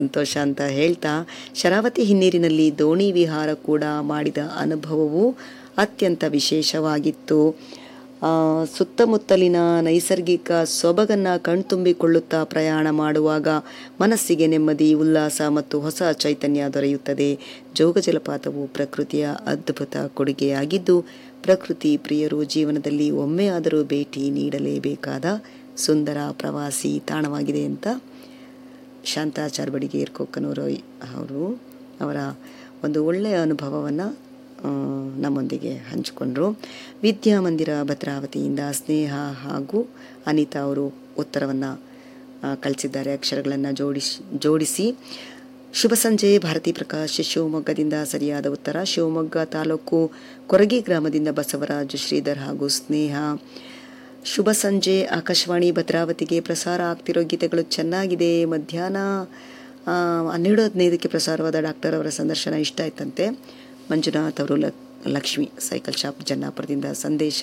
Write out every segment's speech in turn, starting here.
ಸಂತೋಷ ಅಂತ ಹೇಳ್ತಾ ಶರಾವತಿ ಹಿನ್ನೀರಿನಲ್ಲಿ ದೋಣಿ ವಿಹಾರ ಕೂಡ ಮಾಡಿದ ಅನುಭವವು ಅತ್ಯಂತ ವಿಶೇಷವಾಗಿತ್ತು ಆ, ಸುತ್ತಮುತ್ತಲಿನ ನೈಸರ್ಗಿಕ ಸೊಬಗನ್ನು ಕಣ್ತುಂಬಿಕೊಳ್ಳುತ್ತಾ ಪ್ರಯಾಣ ಮಾಡುವಾಗ ಮನಸ್ಸಿಗೆ ನೆಮ್ಮದಿ ಉಲ್ಲಾಸ ಮತ್ತು ಹೊಸ ಚೈತನ್ಯ ದೊರೆಯುತ್ತದೆ ಜೋಗ ಜಲಪಾತವು ಪ್ರಕೃತಿಯ ಅದ್ಭುತ ಕೊಡುಗೆಯಾಗಿದ್ದು ಪ್ರಕೃತಿ ಪ್ರಿಯರು ಜೀವನದಲ್ಲಿ ಒಮ್ಮೆಯಾದರೂ ಭೇಟಿ ನೀಡಲೇಬೇಕಾದ ಸುಂದರ ಪ್ರವಾಸಿ ತಾಣವಾಗಿದೆ ಅಂತ ಶಾಂತಾಚಾರ್ ಬಡಿಗೇರ್ ಕೊಕ್ಕನೂರು ಅವರು ಅವರ ಒಂದು ಒಳ್ಳೆಯ ಅನುಭವವನ್ನು ನಮ್ಮೊಂದಿಗೆ ಹಂಚಿಕೊಂಡ್ರು ವಿದ್ಯಾಮಂದಿರ ಭದ್ರಾವತಿಯಿಂದ ಸ್ನೇಹ ಹಾಗೂ ಅನಿತಾ ಅವರು ಉತ್ತರವನ್ನು ಕಳಿಸಿದ್ದಾರೆ ಅಕ್ಷರಗಳನ್ನು ಜೋಡಿಸಿ ಜೋಡಿಸಿ ಶುಭ ಸಂಜೆ ಭಾರತಿ ಪ್ರಕಾಶ್ ಶಿವಮೊಗ್ಗದಿಂದ ಸರಿಯಾದ ಉತ್ತರ ಶಿವಮೊಗ್ಗ ತಾಲೂಕು ಕೊರಗಿ ಗ್ರಾಮದಿಂದ ಬಸವರಾಜ್ ಶ್ರೀಧರ್ ಹಾಗೂ ಸ್ನೇಹ ಶುಭ ಸಂಜೆ ಆಕಾಶವಾಣಿ ಭದ್ರಾವತಿಗೆ ಪ್ರಸಾರ ಆಗ್ತಿರೋ ಗೀತೆಗಳು ಚೆನ್ನಾಗಿದೆ ಮಧ್ಯಾಹ್ನ ಆ, ಹನ್ನೆರಡು ಹದಿನೈದಕ್ಕೆ ಪ್ರಸಾರವಾದ ಡಾಕ್ಟರ್ ಅವರ ಸಂದರ್ಶನ ಇಷ್ಟ ಆಯ್ತಂತೆ ಮಂಜುನಾಥ್ ಅವರು ಲಕ್ ಲಕ್ಷ್ಮಿ ಸೈಕಲ್ ಶಾಪ್ ಜನ್ನಾಪುರದಿಂದ ಸಂದೇಶ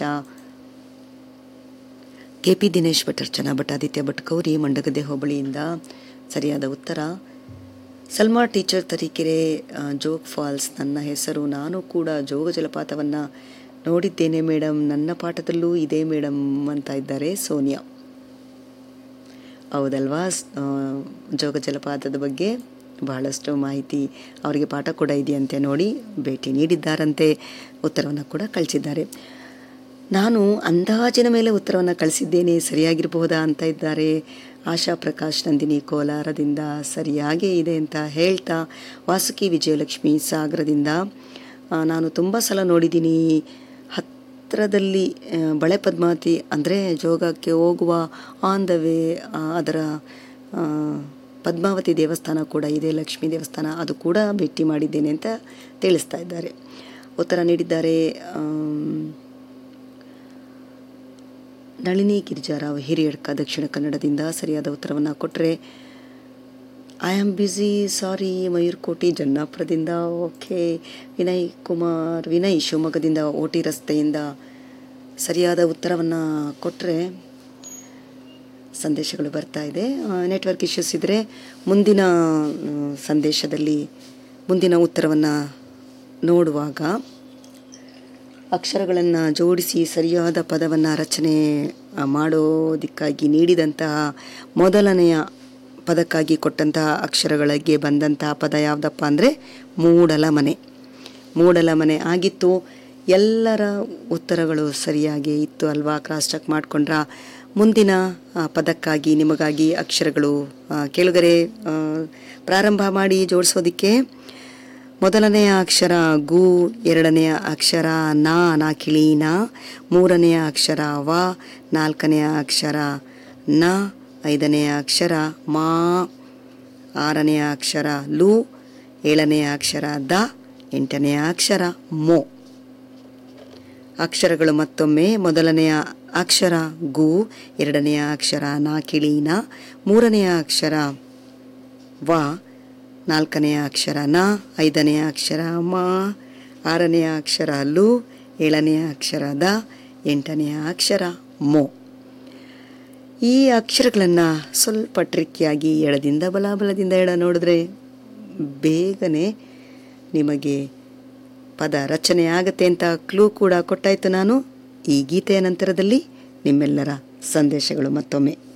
ಕೆ ಪಿ ದಿನೇಶ್ ಭಟ್ ಅರ್ಚನಾ ಭಟ್ ಆದಿತ್ಯ ಭಟ್ ಕೌರಿ ಮಂಡಗದ್ದೆ ಹೋಬಳಿಯಿಂದ ಸರಿಯಾದ ಉತ್ತರ ಸಲ್ಮಾ ಟೀಚರ್ ತರೀಕೆರೆ ಆ, ಜೋಗ್ ಫಾಲ್ಸ್ ನನ್ನ ಹೆಸರು ನಾನು ಕೂಡ ಜೋಗ ಜಲಪಾತವನ್ನು ನೋಡಿದ್ದೇನೆ ಮೇಡಮ್ ನನ್ನ ಪಾಠದಲ್ಲೂ ಇದೆ ಮೇಡಮ್ ಅಂತ ಇದ್ದಾರೆ ಸೋನಿಯಾ ಹೌದಲ್ವಾ ಸ್- ಆ, ಜೋಗ ಜಲಪಾತದ ಬಗ್ಗೆ ಬಹಳಷ್ಟು ಮಾಹಿತಿ ಅವರಿಗೆ ಪಾಠ ಕೂಡ ಇದೆಯಂತೆ ನೋಡಿ ಭೇಟಿ ನೀಡಿದ್ದಾರಂತೆ ಉತ್ತರವನ್ನು ಕೂಡ ಕಳಿಸಿದ್ದಾರೆ ನಾನು ಅಂದಾಜಿನ ಮೇಲೆ ಉತ್ತರವನ್ನು ಕಳಿಸಿದ್ದೇನೆ ಸರಿಯಾಗಿರಬಹುದಾ ಅಂತ ಇದ್ದಾರೆ ಆಶಾ ಪ್ರಕಾಶ್ ನಂದಿನಿ ಕೋಲಾರದಿಂದ ಸರಿಯಾಗೇ ಇದೆ ಅಂತ ಹೇಳ್ತಾ ವಾಸುಕಿ ವಿಜಯಲಕ್ಷ್ಮಿ ಸಾಗರದಿಂದ ಆ, ನಾನು ತುಂಬ ಸಲ ನೋಡಿದ್ದೀನಿ ಹತ್ತಿರದಲ್ಲಿ ಆ, ಬಳೆ ಪದ್ಮಾವತಿ ಅಂದರೆ ಜೋಗಕ್ಕೆ ಹೋಗುವ ಆನ್ ದ ವೇ ಅದರ ಆ, ಪದ್ಮಾವತಿ ದೇವಸ್ಥಾನ ಕೂಡ ಇದೆ ಲಕ್ಷ್ಮೀ ದೇವಸ್ಥಾನ ಅದು ಕೂಡ ಭೇಟಿ ಮಾಡಿದ್ದೇನೆ ಅಂತ ತಿಳಿಸ್ತಾ ಇದ್ದಾರೆ ಉತ್ತರ ನೀಡಿದ್ದಾರೆ ಆಮ್, ನಳಿನಿ ಗಿರಿಜಾರಾವ್ ಹಿರಿಯಡ್ಕ ದಕ್ಷಿಣ ಕನ್ನಡದಿಂದ ಸರಿಯಾದ ಉತ್ತರವನ್ನು ಕೊಟ್ಟರೆ I am busy sorry Mayurkoti ಜನ್ನಾಪುರದಿಂದ ಓಕೆ ವಿನಯ್ ಕುಮಾರ್ ವಿನಯ್ ಶಿವಮೊಗ್ಗದಿಂದ ಓಟಿ ರಸ್ತೆಯಿಂದ ಸರಿಯಾದ ಉತ್ತರವನ್ನು ಕೊಟ್ಟರೆ ಸಂದೇಶಗಳು ಬರ್ತಾ ಇದೆ ನೆಟ್ವರ್ಕ್ ಇಶ್ಯೂಸ್ ಇದ್ದರೆ ಮುಂದಿನ ಆ, ಸಂದೇಶದಲ್ಲಿ ಮುಂದಿನ ಉತ್ತರವನ್ನು ನೋಡುವಾಗ ಅಕ್ಷರಗಳನ್ನು ಜೋಡಿಸಿ ಸರಿಯಾದ ಪದವನ್ನು ರಚನೆ ಆ, ಮಾಡೋದಕ್ಕಾಗಿ ನೀಡಿದಂತಹ ಮೊದಲನೆಯ ಪದಕ್ಕಾಗಿ ಕೊಟ್ಟಂತಹ ಅಕ್ಷರಗಳಿಗೆ ಬಂದಂತಹ ಪದ ಯಾವುದಪ್ಪ ಅಂದರೆ ಮೂಡಲ ಮನೆ ಮೂಡಲ ಮನೆ ಆಗಿತ್ತು ಎಲ್ಲರ ಉತ್ತರಗಳು ಸರಿಯಾಗಿ ಇತ್ತು ಅಲ್ವಾ ಕ್ರಾಸ್ ಚೆಕ್ ಮಾಡಿಕೊಂಡ್ರ ಮುಂದಿನ ಆ, ಪದಕ್ಕಾಗಿ ನಿಮಗಾಗಿ ಅಕ್ಷರಗಳು ಆ, ಕೇಳುಗರೆ ಆ, ಪ್ರಾರಂಭ ಮಾಡಿ ಜೋಡಿಸೋದಕ್ಕೆ ಮೊದಲನೆಯ ಅಕ್ಷರ ಗು ಎರಡನೆಯ ಅಕ್ಷರ ನಾ ನಾ ಕಿಳಿ ನ ಮೂರನೆಯ ಅಕ್ಷರ ವ ನಾಲ್ಕನೆಯ ಅಕ್ಷರ ನ ಐದನೆಯ ಅಕ್ಷರ ಮಾ ಆರನೆಯ ಅಕ್ಷರ ಲು ಏಳನೆಯ ಅಕ್ಷರ ದ ಎಂಟನೆಯ ಅಕ್ಷರ ಮೋ ಅಕ್ಷರಗಳು ಮತ್ತೊಮ್ಮೆ ಮೊದಲನೆಯ ಅಕ್ಷರ ಗು ಎರಡನೆಯ ಅಕ್ಷರ ನಾ ಕಿಳಿ ನ ಮೂರನೆಯ ಅಕ್ಷರ ವ ನಾಲ್ಕನೆಯ ಅಕ್ಷರ ನ ಐದನೆಯ ಅಕ್ಷರ ಮ ಆರನೆಯ ಅಕ್ಷರ ಲು ಏಳನೆಯ ಅಕ್ಷರ ದ ಎಂಟನೆಯ ಅಕ್ಷರ ಮೋ ಈ ಅಕ್ಷರಗಳನ್ನು ಸ್ವಲ್ಪ ಟ್ರಿಕ್ಕಿಯಾಗಿ ಎಡದಿಂದ ಬಲ ಬಲದಿಂದ ಎಡ ನೋಡಿದ್ರೆ ಬೇಗನೆ ನಿಮಗೆ ಪದ ರಚನೆ ಆಗತ್ತೆ ಅಂತ ಕ್ಲೂ ಕೂಡ ಕೊಟ್ಟಾಯಿತು ನಾನು ಈ ಗೀತೆಯ ನಂತರದಲ್ಲಿ ನಿಮ್ಮೆಲ್ಲರ ಸಂದೇಶಗಳು ಮತ್ತೊಮ್ಮೆ